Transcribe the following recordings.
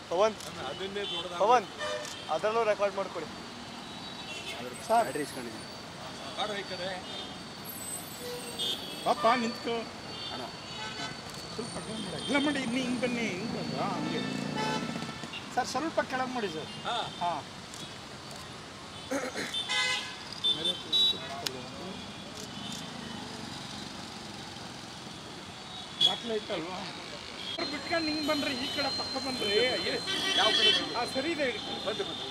ಪವನ್ ಅದನ್ನೇ ದೊಡ್ಡದ ಪವನ್ ಅದರಲ್ಲೂ ರೆಕಾರ್ಡ್ ಮಾಡ್ಕೊಳ್ಳಿ ಬ್ಯಾಟ್ರಿ ಇಸ್ಕೊಂಡಿದ್ದೀನಿ ಕಾಡು ಈ ಕಡೆ ಪಾಪ ನಿಂತ್ಕೋ ಸ್ವಲ್ಪ ಕೆಳಗೆ ಮಾಡಿ ಇಲ್ಲ ಮಾಡಿ ಇನ್ನು ಹಿಂಗೆ ಬನ್ನಿ ಹಿಂಗೆ ಬಂದು ಹಾಂ ಹಂಗೆ ಸರ್ ಸ್ವಲ್ಪ ಕೆಳಗೆ ಮಾಡಿ ಸರ್ ಹಾ ಹಾಂ ಬಾಟ್ಲು ಐತಲ್ವಾ ಬಿಟ್ಕೊಂಡು ಹಿಂಗೆ ಬನ್ರಿ ಈ ಕಡೆ ಪಕ್ಕ ಬನ್ರಿ ಏ ಯಾವ ಕಡೆ ಆ ಸರಿ ಇದೆ ಹಿಡ್ಕೊಂಡು ಬಂದು ಬಂದು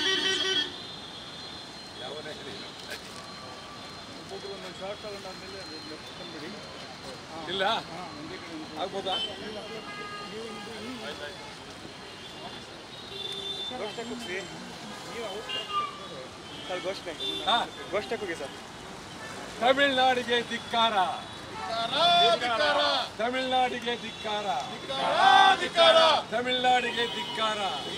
ಯಾವನೇ ಹೇಳಿ ಒಬ್ಬೊಬ್ರು ಒಂದೊಂದು ಶಾರ್ಟ್ ತಗೊಂಡಾದ್ಮೇಲೆ ಅದು ಲೆಫ್ಟ್ ಬಂದ್ಬಿಡಿ ಇಲ್ಲ ಹಾಂ ಒಂದೇ ಕಡೆ ನಿಂತ್ಕೊಳ್ಳಿ. ಆಗ್ಬೋದಾ ಘೋಷಣೆ ಕೂಗ್ಸಿ ನೀವು ಅವ್ರು ಸರ್ ಘೋಷಣೆ ಹಾ ಘೋಷಣೆ ಕೂಗಿ ಸರ್ ತಮಿಳ್ನಾಡಿಗೆ ಧಿಕ್ಕಾರ ತಮಿಳ್ನಾಡಿಗೆ ಧಿಕ್ಕಾರ ತಮಿಳ್ನಾಡಿಗೆ ಧಿಕ್ಕಾರ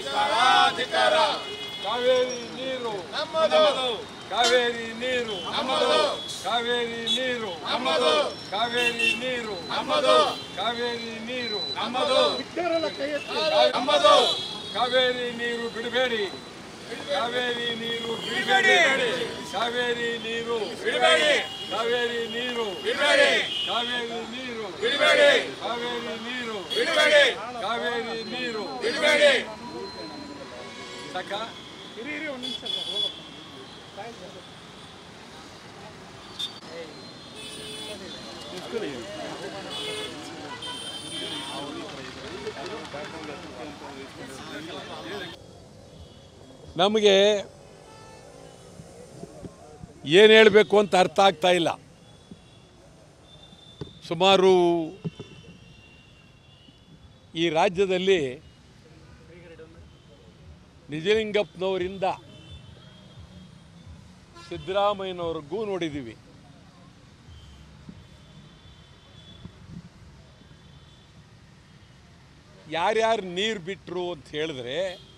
ಕಾವೇರಿ ನೀರು ಕಾವೇರಿ ನೀರು ಕಾವೇರಿ ನೀರು ಕಾವೇರಿ ನೀರು ಕಾವೇರಿ ನೀರು ಬಿಟ್ಟವರೆಲ್ಲ ಕೈ ಎತ್ತಿ ಕಾವೇರಿ ನೀರು ಬಿಡಬೇಡಿ ಕಾವೇರಿ ನೀರು ಬಿಡಬೇಡಿ ಕಾವೇರಿ ನೀರು ಬಿಡಬೇಡಿ ಕಾವೇರಿ ನೀರು ಬಿಡಬೇಡಿ ಕಾವೇರಿ ನೀರು ಬಿಡಬೇಡಿ ಕಾವೇರಿ ನೀರು ಬಿಡಬೇಡಿ ಕಾವೇರಿ ನೀರು ಬಿಡಬೇಡಿ ಸಾಕ ಇರಿ ಇರಿ ಒಂದು ನಿಮಿಷ ಸರ್ ಹೋಗಪ್ಪ ಬಾಯ್ ಸರ್. ನಮಗೆ ಏನು ಹೇಳಬೇಕು ಅಂತ ಅರ್ಥ ಆಗ್ತಾ ಇಲ್ಲ ಸುಮಾರು ಈ ರಾಜ್ಯದಲ್ಲಿ ನಿಜಲಿಂಗಪ್ಪನವರಿಂದ ಸಿದ್ದರಾಮಯ್ಯನವ್ರಿಗೂ ನೋಡಿದ್ದೀವಿ ಯಾರ್ಯಾರು ನೀರು ಬಿಟ್ಟರು ಅಂತ ಹೇಳಿದ್ರೆ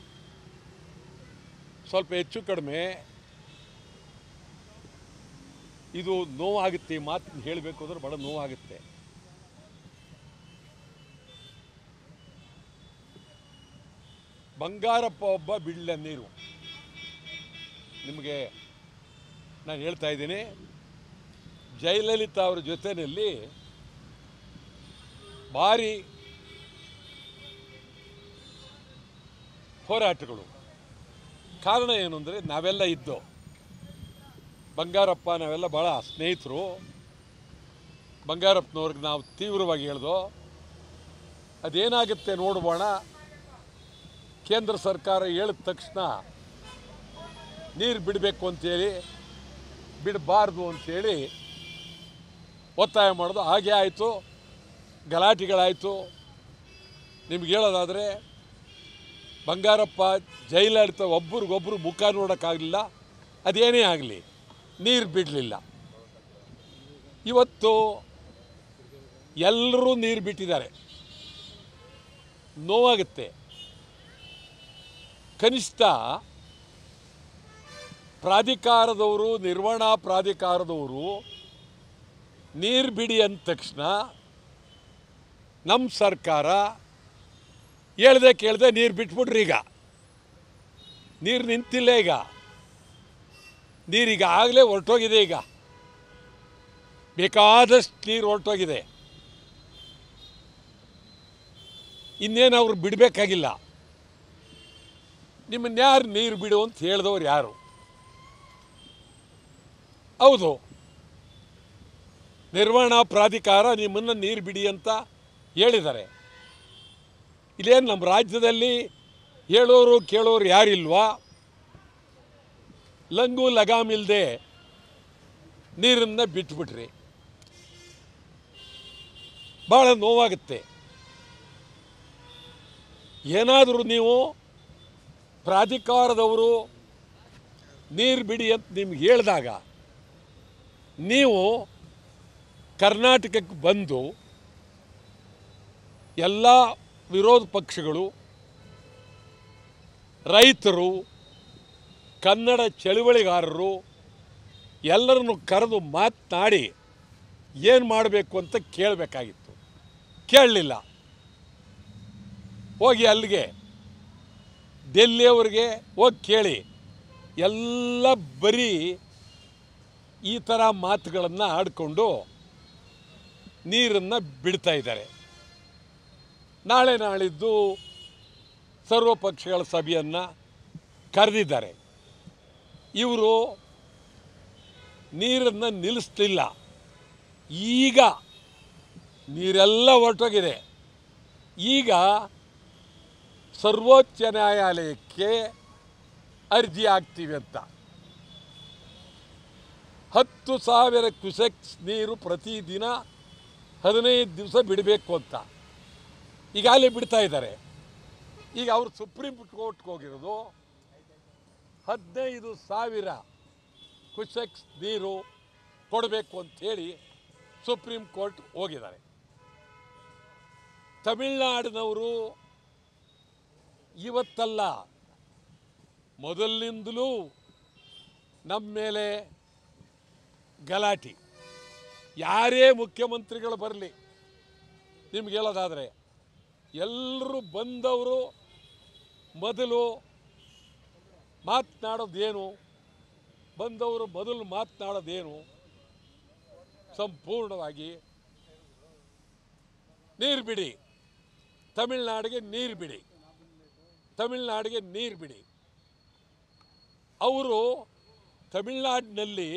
ಸ್ವಲ್ಪ ಹೆಚ್ಚು ಕಡಿಮೆ ಇದು ನೋವಾಗುತ್ತೆ ಈ ಮಾತು ಹೇಳಬೇಕು ಅಂದ್ರೆ ಬಹಳ ನೋವಾಗುತ್ತೆ ಬಂಗಾರಪ್ಪ ಒಬ್ಬ ಬಿಳ್ಳ ನೀರು ನಿಮಗೆ ನಾನು ಹೇಳ್ತಾ ಇದ್ದೀನಿ ಜಯಲಲಿತಾ ಅವರ ಜೊತೆಯಲ್ಲಿ ಭಾರಿ ಹೋರಾಟಗಳು ಕಾರಣ ಏನು ಅಂದರೆ ನಾವೆಲ್ಲ ಇದ್ದೋ ಬಂಗಾರಪ್ಪ ನಾವೆಲ್ಲ ಭಾಳ ಸ್ನೇಹಿತರು ಬಂಗಾರಪ್ಪನವ್ರಿಗೆ ನಾವು ತೀವ್ರವಾಗಿ ಹೇಳ್ದೋ ಅದೇನಾಗುತ್ತೆ ನೋಡ್ಬೋಣ ಕೇಂದ್ರ ಸರ್ಕಾರ ಹೇಳಿದ ತಕ್ಷಣ ನೀರು ಬಿಡಬೇಕು ಅಂತೇಳಿ ಬಿಡಬಾರ್ದು ಅಂಥೇಳಿ ಒತ್ತಾಯ ಮಾಡೋದು ಹಾಗೆ ಆಯಿತು ಗಲಾಟೆಗಳಾಯಿತು ನಿಮ್ಗೆ ಹೇಳೋದಾದರೆ ಬಂಗಾರಪ್ಪ ಜೈಲಾಡಿತ ಒಬ್ರಿಗೊಬ್ರು ಮುಖ ನೋಡೋಕ್ಕಾಗಲಿಲ್ಲ ಅದೇನೇ ಆಗಲಿ ನೀರು ಬಿಡಲಿಲ್ಲ ಇವತ್ತು ಎಲ್ಲರೂ ನೀರು ಬಿಟ್ಟಿದ್ದಾರೆ ನೋವಾಗುತ್ತೆ ಕನಿಷ್ಠ ಪ್ರಾಧಿಕಾರದವರು ನಿರ್ವಹಣಾ ಪ್ರಾಧಿಕಾರದವರು ನೀರು ಬಿಡಿ ಅಂದ ತಕ್ಷಣ ನಮ್ಮ ಸರ್ಕಾರ ಹೇಳ್ದೆ ಕೇಳ್ದೆ ನೀರು ಬಿಟ್ಬಿಟ್ರಿ ಈಗ ನೀರು ನಿಂತಿಲ್ಲ ಈಗ ನೀರೀಗ ಆಗಲೇ ಹೊರಟೋಗಿದೆ ಈಗ ಬೇಕಾದಷ್ಟು ನೀರು ಹೊರಟೋಗಿದೆ ಇನ್ನೇನು ಅವ್ರು ಬಿಡಬೇಕಾಗಿಲ್ಲ ನಿಮ್ಮನ್ನ ಯಾರು ನೀರು ಬಿಡು ಅಂತ ಹೇಳಿದವ್ರು ಯಾರು ಹೌದು ನಿರ್ವಹಣಾ ಪ್ರಾಧಿಕಾರ ನಿಮ್ಮನ್ನು ನೀರು ಬಿಡಿ ಅಂತ ಹೇಳಿದ್ದಾರೆ ಇಲ್ಲೇನು ನಮ್ಮ ರಾಜ್ಯದಲ್ಲಿ ಹೇಳೋರು ಕೇಳೋರು ಯಾರಿಲ್ವಾ ಲಂಗು ಲಗಾಮಿಲ್ಲದೆ ನೀರನ್ನು ಬಿಟ್ಬಿಟ್ರಿ ಭಾಳ ನೋವಾಗುತ್ತೆ ಏನಾದರೂ ನೀವು ಪ್ರಾಧಿಕಾರದವರು ನೀರು ಬಿಡಿ ಅಂತ ನಿಮ್ಗೆ ಹೇಳಿದಾಗ ನೀವು ಕರ್ನಾಟಕಕ್ಕೆ ಬಂದು ಎಲ್ಲ ವಿರೋಧ ಪಕ್ಷಗಳು ರೈತರು ಕನ್ನಡ ಚಳುವಳಿಗಾರರು ಎಲ್ಲರನ್ನು ಕರೆದು ಮಾತನಾಡಿ ಏನು ಮಾಡಬೇಕು ಅಂತ ಕೇಳಬೇಕಾಗಿತ್ತು ಕೇಳಲಿಲ್ಲ ಹೋಗಿ ಅಲ್ಲಿಗೆ ಡೆಲ್ಲಿಯವರಿಗೆ ಹೋಗಿ ಕೇಳಿ ಎಲ್ಲ ಬರೀ ಈ ಥರ ಮಾತುಗಳನ್ನು ಆಡಿಕೊಂಡು ನೀರನ್ನು ಬಿಡ್ತಾ ಇದ್ದಾರೆ ನಾಳೆ ನಾಳಿದ್ದು ಸರ್ವ ಪಕ್ಷಗಳ ಸಭೆಯನ್ನು ಕರೆದಿದ್ದಾರೆ ಇವರು ನೀರನ್ನು ನಿಲ್ಲಿಸ್ತಿಲ್ಲ ಈಗ ನೀರೆಲ್ಲ ಹೊರಟೋಗಿದೆ ಈಗ ಸರ್ವೋಚ್ಚ ನ್ಯಾಯಾಲಯಕ್ಕೆ ಅರ್ಜಿ ಹಾಕ್ತೀವಿ ಅಂತ ಹತ್ತು ಸಾವಿರ ಕ್ಯುಸೆಕ್ಸ್ ನೀರು ಪ್ರತಿದಿನ ಹದಿನೈದು ದಿವಸ ಬಿಡಬೇಕು ಅಂತ ಈಗಾಗಲೇ ಬಿಡ್ತಾ ಇದ್ದಾರೆ ಈಗ ಅವರು ಸುಪ್ರೀಂ ಕೋರ್ಟ್ಗೆ ಹೋಗಿರೋದು ಹದಿನೈದು ಸಾವಿರ ಕ್ಯುಸೆಕ್ಸ್ ನೀರು ಕೊಡಬೇಕು ಅಂಥೇಳಿ ಸುಪ್ರೀಂ ಕೋರ್ಟ್ ಹೋಗಿದ್ದಾರೆ ತಮಿಳ್ನಾಡಿನವರು ಇವತ್ತಲ್ಲ ಮೊದಲಿನಿಂದಲೂ ನಮ್ಮ ಮೇಲೆ ಗಲಾಟೆ ಯಾರೇ ಮುಖ್ಯಮಂತ್ರಿಗಳು ಬರಲಿ ನಿಮ್ಗೆ ಹೇಳೋದಾದರೆ ಎಲ್ಲರೂ ಬಂದವರು ಮೊದಲು ಮಾತನಾಡೋದೇನು ಬಂದವರು ಮೊದಲು ಮಾತನಾಡೋದೇನು ಸಂಪೂರ್ಣವಾಗಿ ನೀರು ಬಿಡಿ ತಮಿಳ್ನಾಡಿಗೆ ನೀರು ಬಿಡಿ ತಮಿಳ್ನಾಡಿಗೆ ನೀರು ಬಿಡಿ ಅವರು ತಮಿಳ್ನಾಡಿನಲ್ಲಿ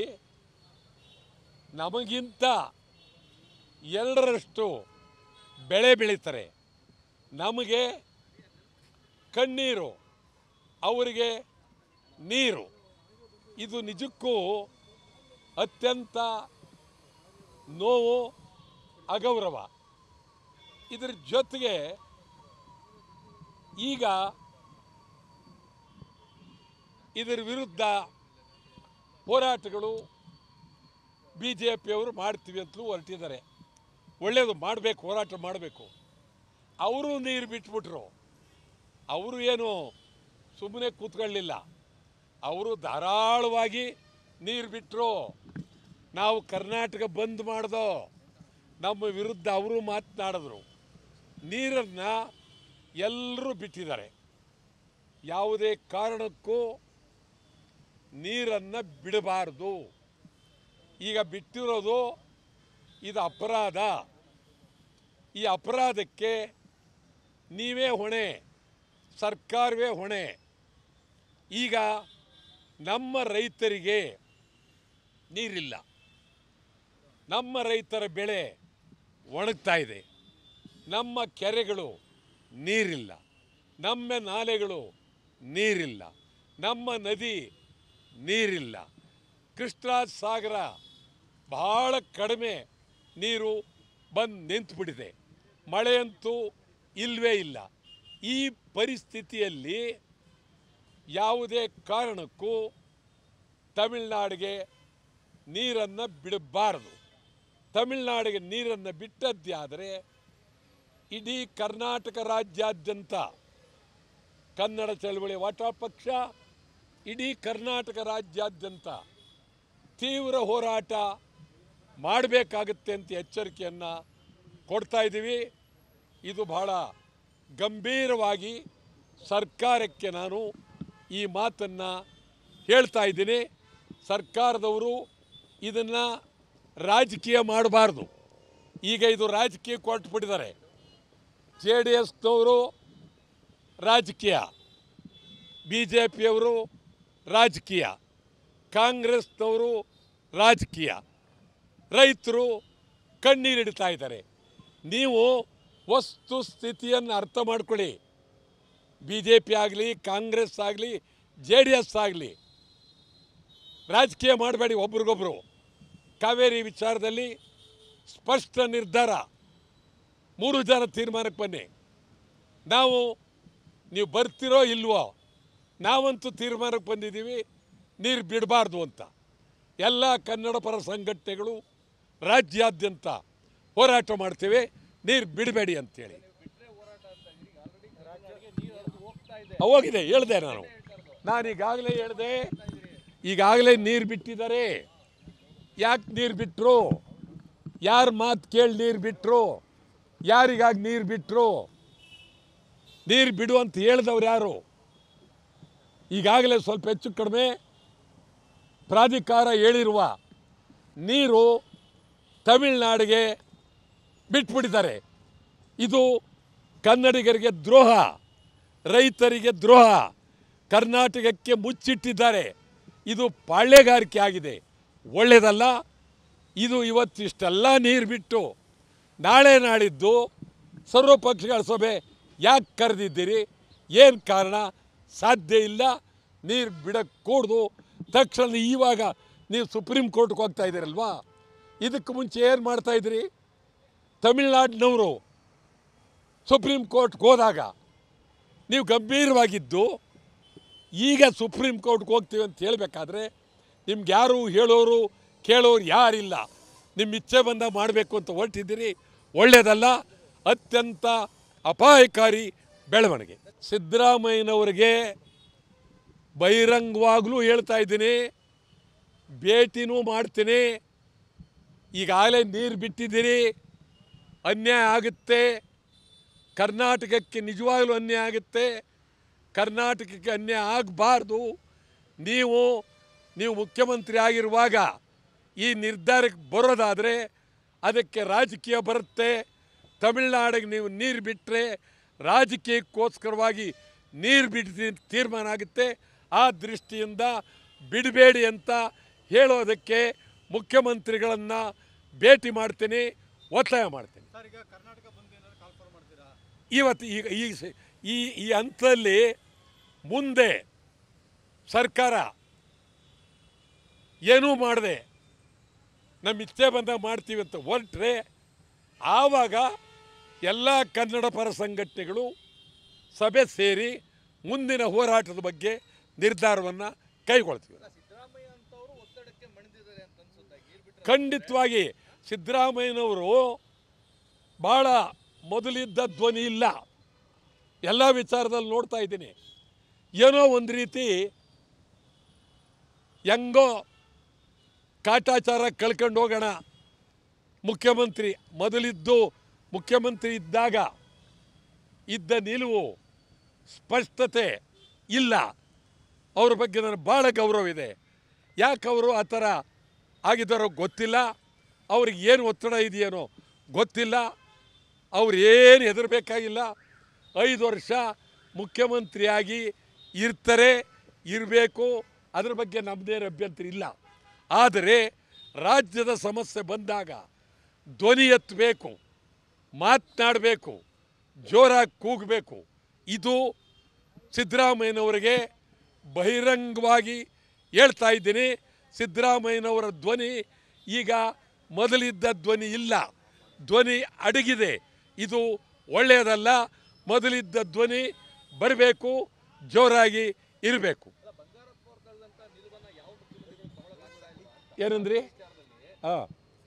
ನಮಗಿಂತ ಎರಡರಷ್ಟು ಬೆಳೆ ಬೆಳೀತಾರೆ ನಮಗೆ ಕಣ್ಣೀರು ಅವರಿಗೆ ನೀರು ಇದು ನಿಜಕ್ಕೂ ಅತ್ಯಂತ ನೋವು ಅಗೌರವ ಇದರ ಜೊತೆಗೆ ಈಗ ಇದರ ವಿರುದ್ಧ ಹೋರಾಟಗಳು ಬಿ ಜೆ ಪಿಯವರು ಮಾಡ್ತೀವಿ ಅಂತಲೂ ಹೊರಟಿದ್ದಾರೆ ಒಳ್ಳೆಯದು ಮಾಡಬೇಕು ಹೋರಾಟ ಮಾಡಬೇಕು ಅವರು ನೀರು ಬಿಟ್ಬಿಟ್ರು ಅವರು ಏನು ಸುಮ್ಮನೆ ಕೂತ್ಕೊಳ್ಳಿಲ್ಲ ಅವರು ಧಾರಾಳವಾಗಿ ನೀರು ಬಿಟ್ಟರು ನಾವು ಕರ್ನಾಟಕ ಬಂದ್ ಮಾಡ್ದೋ ನಮ್ಮ ವಿರುದ್ಧ ಅವರು ಮಾತನಾಡಿದ್ರು ನೀರನ್ನು ಎಲ್ಲರೂ ಬಿಟ್ಟಿದ್ದಾರೆ ಯಾವುದೇ ಕಾರಣಕ್ಕೂ ನೀರನ್ನು ಬಿಡಬಾರ್ದು ಈಗ ಬಿಟ್ಟಿರೋದು ಇದು ಅಪರಾಧ ಈ ಅಪರಾಧಕ್ಕೆ ನೀವೇ ಹೊಣೆ ಸರ್ಕಾರವೇ ಹೊಣೆ ಈಗ ನಮ್ಮ ರೈತರಿಗೆ ನೀರಿಲ್ಲ ನಮ್ಮ ರೈತರ ಬೆಳೆ ಒಣಗ್ತಾ ಇದೆ ನಮ್ಮ ಕೆರೆಗಳು ನೀರಿಲ್ಲ ನಮ್ಮ ನಾಲೆಗಳು ನೀರಿಲ್ಲ ನಮ್ಮ ನದಿ ನೀರಿಲ್ಲ ಕೃಷ್ಣಾ ಸಾಗರ ಬಹಳ ಕಡಿಮೆ ನೀರು ಬಂದು ನಿಂತುಬಿಟ್ಟಿದೆ ಮಳೆಯಂತೂ ಇಲ್ಲವೇ ಇಲ್ಲ ಈ ಪರಿಸ್ಥಿತಿಯಲ್ಲಿ ಯಾವುದೇ ಕಾರಣಕ್ಕೂ ತಮಿಳ್ನಾಡಿಗೆ ನೀರನ್ನು ಬಿಡಬಾರದು ತಮಿಳ್ನಾಡಿಗೆ ನೀರನ್ನು ಬಿಟ್ಟದ್ದೇ ಆದರೆ ಇಡೀ ಕರ್ನಾಟಕ ರಾಜ್ಯಾದ್ಯಂತ ಕನ್ನಡ ಚಳವಳಿ ವಾಟ ಪಕ್ಷ ಇಡೀ ಕರ್ನಾಟಕ ರಾಜ್ಯಾದ್ಯಂತ ತೀವ್ರ ಹೋರಾಟ ಮಾಡಬೇಕಾಗುತ್ತೆ ಅಂತ ಎಚ್ಚರಿಕೆಯನ್ನು ಕೊಡ್ತಾ ಇದ್ದೀವಿ ಇದು ಬಹಳ ಗಂಭೀರವಾಗಿ ಸರ್ಕಾರಕ್ಕೆ ನಾನು ಈ ಮಾತನ್ನು ಹೇಳ್ತಾ ಇದ್ದೀನಿ ಸರ್ಕಾರದವರು ಇದನ್ನು ರಾಜಕೀಯ ಮಾಡಬಾರ್ದು ಈಗ ಇದು ರಾಜಕೀಯ ಕೊಟ್ಬಿಟ್ಟಿದ್ದಾರೆ ಜೆ ಡಿ ಎಸ್ನವರು ರಾಜಕೀಯ ಬಿ ಜೆ ಪಿಯವರು ರಾಜಕೀಯ ಕಾಂಗ್ರೆಸ್ನವರು ರಾಜಕೀಯ ರೈತರು ಕಣ್ಣೀರಿಡ್ತಾ ಇದ್ದಾರೆ ನೀವು ವಸ್ತು ಸ್ಥಿತಿಯನ್ನು ಅರ್ಥ ಮಾಡ್ಕೊಳ್ಳಿ ಬಿ ಜೆ ಪಿ ಆಗಲಿ ಕಾಂಗ್ರೆಸ್ ಆಗಲಿ ಜೆ ಡಿ ಎಸ್ ಆಗಲಿ ರಾಜಕೀಯ ಮಾಡಬೇಡಿ ಒಬ್ರಿಗೊಬ್ರು ಕಾವೇರಿ ವಿಚಾರದಲ್ಲಿ ಸ್ಪಷ್ಟ ನಿರ್ಧಾರ ಮೂರು ಜನ ತೀರ್ಮಾನಕ್ಕೆ ಬನ್ನಿ ನಾವು ನೀವು ಬರ್ತಿರೋ ಇಲ್ವೋ ನಾವಂತೂ ತೀರ್ಮಾನಕ್ಕೆ ಬಂದಿದ್ದೀವಿ ನೀರು ಬಿಡಬಾರ್ದು ಅಂತ ಎಲ್ಲ ಕನ್ನಡ ಪರ ಸಂಘಟನೆಗಳು ರಾಜ್ಯಾದ್ಯಂತ ಹೋರಾಟ ಮಾಡ್ತೇವೆ ನೀರು ಬಿಡಬೇಡಿ ಅಂತೇಳಿ ಹೋಗಿದೆ ಹೇಳಿದೆ ನಾನು ನಾನು ಈಗಾಗಲೇ ಹೇಳಿದೆ ಈಗಾಗಲೇ ನೀರು ಬಿಟ್ಟಿದ್ದಾರೆ ಯಾಕೆ ನೀರು ಬಿಟ್ಟರು ಯಾರ ಮಾತು ಕೇಳಿ ನೀರು ಬಿಟ್ಟರು ಯಾರಿಗಾಗಿ ನೀರು ಬಿಟ್ಟರು ನೀರು ಬಿಡು ಅಂತ ಹೇಳ್ದವ್ರು ಯಾರು ಈಗಾಗಲೇ ಸ್ವಲ್ಪ ಹೆಚ್ಚು ಕಡಿಮೆ ಪ್ರಾಧಿಕಾರ ಹೇಳಿರುವ ನೀರು ತಮಿಳ್ನಾಡಿಗೆ ಬಿಟ್ಬಿಟ್ಟಿದ್ದಾರೆ ಇದು ಕನ್ನಡಿಗರಿಗೆ ದ್ರೋಹ ರೈತರಿಗೆ ದ್ರೋಹ ಕರ್ನಾಟಕಕ್ಕೆ ಮುಚ್ಚಿಟ್ಟಿದ್ದಾರೆ ಇದು ಪಾಳ್ಯಗಾರಿಕೆ ಆಗಿದೆ ಒಳ್ಳೆಯದಲ್ಲ ಇದು ಇವತ್ತಿಷ್ಟೆಲ್ಲ ನೀರು ಬಿಟ್ಟು ನಾಳೆ ನಾಳಿದ್ದು ಸರ್ವಪಕ್ಷಗಳ ಸಭೆ ಯಾಕೆ ಕರೆದಿದ್ದೀರಿ ಏನು ಕಾರಣ ಸಾಧ್ಯ ಇಲ್ಲ ನೀರು ಬಿಡಕ್ಕೆ ಕೂಡ್ದು ತಕ್ಷಣ ಇವಾಗ ನೀವು ಸುಪ್ರೀಂ ಕೋರ್ಟ್ಗೆ ಹೋಗ್ತಾ ಇದ್ದೀರಲ್ವಾ ಇದಕ್ಕೆ ಮುಂಚೆ ಏನು ಮಾಡ್ತಾಯಿದ್ರಿ ತಮಿಳ್ನಾಡಿನವರು ಸುಪ್ರೀಂ ಕೋರ್ಟ್ಗೆ ಹೋದಾಗ ನೀವು ಗಂಭೀರವಾಗಿದ್ದು ಈಗ ಸುಪ್ರೀಂ ಕೋರ್ಟ್ಗೆ ಹೋಗ್ತೀವಿ ಅಂತ ಹೇಳಬೇಕಾದ್ರೆ ನಿಮ್ಗೆ ಯಾರು ಹೇಳೋರು ಕೇಳೋರು ಯಾರಿಲ್ಲ ನಿಮ್ಮ ಇಚ್ಛೆ ಬಂದ ಮಾಡಬೇಕು ಅಂತ ಹೊರಟಿದ್ದೀರಿ ಒಳ್ಳೆಯದಲ್ಲ ಅತ್ಯಂತ ಅಪಾಯಕಾರಿ ಬೆಳವಣಿಗೆ ಸಿದ್ದರಾಮಯ್ಯನವರಿಗೆ ಬಹಿರಂಗವಾಗಲೂ ಹೇಳ್ತಾ ಇದ್ದೀನಿ ಭೇಟಿನೂ ಮಾಡ್ತೀನಿ ಈಗಾಗಲೇ ನೀರು ಬಿಟ್ಟಿದ್ದೀರಿ ಅನ್ಯಾಯ ಆಗುತ್ತೆ ಕರ್ನಾಟಕಕ್ಕೆ ನಿಜವಾಗಲೂ ಅನ್ಯಾಯ ಆಗುತ್ತೆ ಕರ್ನಾಟಕಕ್ಕೆ ಅನ್ಯಾಯ ಆಗಬಾರ್ದು ನೀವು ನೀವು ಮುಖ್ಯಮಂತ್ರಿ ಆಗಿರುವಾಗ ಈ ನಿರ್ಧಾರಕ್ಕೆ ಬರೋದಾದರೆ ಅದಕ್ಕೆ ರಾಜಕೀಯ ಬರುತ್ತೆ ತಮಿಳ್ನಾಡಿಗೆ ನೀವು ನೀರು ಬಿಟ್ಟರೆ ರಾಜಕೀಯಕ್ಕೋಸ್ಕರವಾಗಿ ನೀರು ಬಿಡ್ತೀನಿ ತೀರ್ಮಾನ ಆಗುತ್ತೆ ಆ ದೃಷ್ಟಿಯಿಂದ ಬಿಡಬೇಡಿ ಅಂತ ಹೇಳೋದಕ್ಕೆ ಮುಖ್ಯಮಂತ್ರಿಗಳನ್ನು ಭೇಟಿ ಮಾಡ್ತೀನಿ ಒತ್ತಾಯ ಮಾಡ್ತೀನಿ ಇವತ್ತು ಈಗ ಈ ಸ- ಈ ಈ ಹಂತದಲ್ಲಿ ಮುಂದೆ ಸರ್ಕಾರ ಏನೂ ಮಾಡದೆ ನಮ್ಮ ಇಚ್ಛೆ ಬಂದ ಮಾಡ್ತೀವಿ ಅಂತ ಹೊರಟ್ರೆ ಆವಾಗ ಎಲ್ಲ ಕನ್ನಡ ಪರ ಸಂಘಟನೆಗಳು ಸಭೆ ಸೇರಿ ಮುಂದಿನ ಹೋರಾಟದ ಬಗ್ಗೆ ನಿರ್ಧಾರವನ್ನು ಕೈಗೊಳ್ತೀವಿ ಖಂಡಿತವಾಗಿ ಸಿದ್ದರಾಮಯ್ಯನವರು ಭಾಳ ಮೊದಲಿದ್ದ ಧ್ವನಿ ಇಲ್ಲ ಎಲ್ಲ ವಿಚಾರದಲ್ಲಿ ನೋಡ್ತಾ ಇದ್ದೀನಿ ಏನೋ ಒಂದು ರೀತಿ ಹೆಂಗೋ ಕಾಟಾಚಾರ ಕಳ್ಕೊಂಡು ಹೋಗೋಣ ಮುಖ್ಯಮಂತ್ರಿ ಮೊದಲಿದ್ದು ಮುಖ್ಯಮಂತ್ರಿ ಇದ್ದಾಗ ಇದ್ದ ನಿಲುವು ಸ್ಪಷ್ಟತೆ ಇಲ್ಲ ಅವ್ರ ಬಗ್ಗೆ ನನಗೆ ಭಾಳ ಗೌರವ ಇದೆ ಯಾಕೆ ಅವರು ಆ ಥರ ಆಗಿದ್ದಾರೋ ಗೊತ್ತಿಲ್ಲ ಅವ್ರಿಗೆ ಏನು ಒತ್ತಡ ಇದೆಯೇನೋ ಗೊತ್ತಿಲ್ಲ ಅವ್ರು ಏನು ಹೆದರಬೇಕಾಗಿಲ್ಲ ಐದು ವರ್ಷ ಮುಖ್ಯಮಂತ್ರಿಯಾಗಿ ಇರ್ತಾರೆ ಇರಬೇಕು ಅದ್ರ ಬಗ್ಗೆ ನಮ್ಮದೇನು ಅಭ್ಯಂತರ ಇಲ್ಲ ಆದರೆ ರಾಜ್ಯದ ಸಮಸ್ಯೆ ಬಂದಾಗ ಧ್ವನಿ ಎತ್ತಬೇಕು ಮಾತನಾಡಬೇಕು ಜೋರಾಗಿ ಕೂಗಬೇಕು ಇದು ಸಿದ್ದರಾಮಯ್ಯನವರಿಗೆ ಬಹಿರಂಗವಾಗಿ ಹೇಳ್ತಾ ಇದ್ದೀನಿ ಸಿದ್ದರಾಮಯ್ಯನವರ ಧ್ವನಿ ಈಗ ಮೊದಲಿದ್ದ ಧ್ವನಿ ಇಲ್ಲ ಧ್ವನಿ ಅಡಗಿದೆ ಇದು ಒಳ್ಳೆಯದಲ್ಲ ಮೊದಲಿದ್ದ ಧ್ವನಿ ಬರಬೇಕು ಜೋರಾಗಿ ಇರಬೇಕು ಏನಂದ್ರಿ ಹಾಂ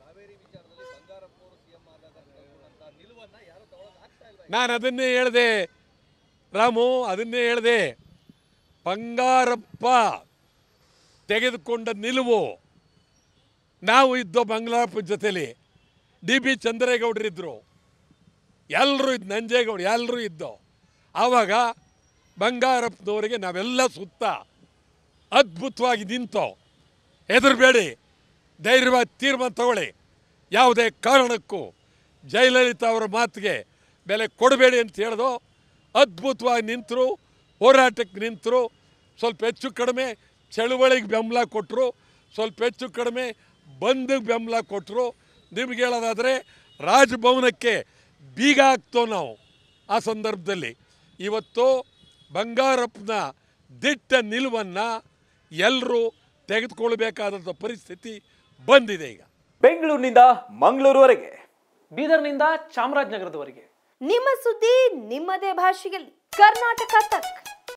ನಾನು ಅದನ್ನೇ ಹೇಳಿದೆ ರಾಮು ಅದನ್ನೇ ಹೇಳಿದೆ ಬಂಗಾರಪ್ಪ ತೆಗೆದುಕೊಂಡ ನಿಲುವು ನಾವು ಇದ್ದೋ ಬಂಗಾರಪ್ಪ ಜೊತೆಲಿ ಡಿ ಬಿ ಚಂದ್ರೇಗೌಡರಿದ್ದರು ಎಲ್ಲರೂ ಇದ್ದು ನಂಜೇಗೌಡ ಎಲ್ಲರೂ ಇದ್ದೋ ಆವಾಗ ಬಂಗಾರಪ್ಪನವರಿಗೆ ನಾವೆಲ್ಲ ಸುತ್ತ ಅದ್ಭುತವಾಗಿ ನಿಂತೋ ಹೆದರಬೇಡಿ ಧೈರ್ಯವಾದ ತೀರ್ಮಾನ ತಗೊಳ್ಳಿ ಯಾವುದೇ ಕಾರಣಕ್ಕೂ ಜಯಲಲಿತಾ ಅವರ ಮಾತಿಗೆ ಬೆಲೆ ಕೊಡಬೇಡಿ ಅಂತ ಹೇಳ್ದು ಅದ್ಭುತವಾಗಿ ನಿಂತರು ಹೋರಾಟಕ್ಕೆ ನಿಂತರು ಸ್ವಲ್ಪ ಹೆಚ್ಚು ಕಡಿಮೆ ಚಳುವಳಿಗೆ ಬೆಂಬಲ ಕೊಟ್ಟರು ಸ್ವಲ್ಪ ಹೆಚ್ಚು ಕಡಿಮೆ ಬಂದಿಗೆ ಬೆಂಬಲ ಕೊಟ್ಟರು ನಿಮ್ಗೆ ಹೇಳೋದಾದರೆ ರಾಜಭವನಕ್ಕೆ ಬೀಗ ಹಾಕ್ತೋ ನಾವು ಆ ಸಂದರ್ಭದಲ್ಲಿ ಇವತ್ತು ಬಂಗಾರಪ್ಪನ ದಿಟ್ಟ ನಿಲುವನ್ನು ಎಲ್ಲರೂ ತೆಗೆದುಕೊಳ್ಬೇಕಾದಂಥ ಪರಿಸ್ಥಿತಿ ಬಂದಿದೆ ಈಗ ಬೆಂಗಳೂರಿನಿಂದ ಮಂಗಳೂರುವರೆಗೆ ಬೀದರ್ನಿಂದ ಚಾಮರಾಜನಗರದವರೆಗೆ ನಿಮ್ಮ ಸುದ್ದಿ ನಿಮ್ಮದೇ ಭಾಷೆಯಲ್ಲಿ ಕರ್ನಾಟಕ ತಕ್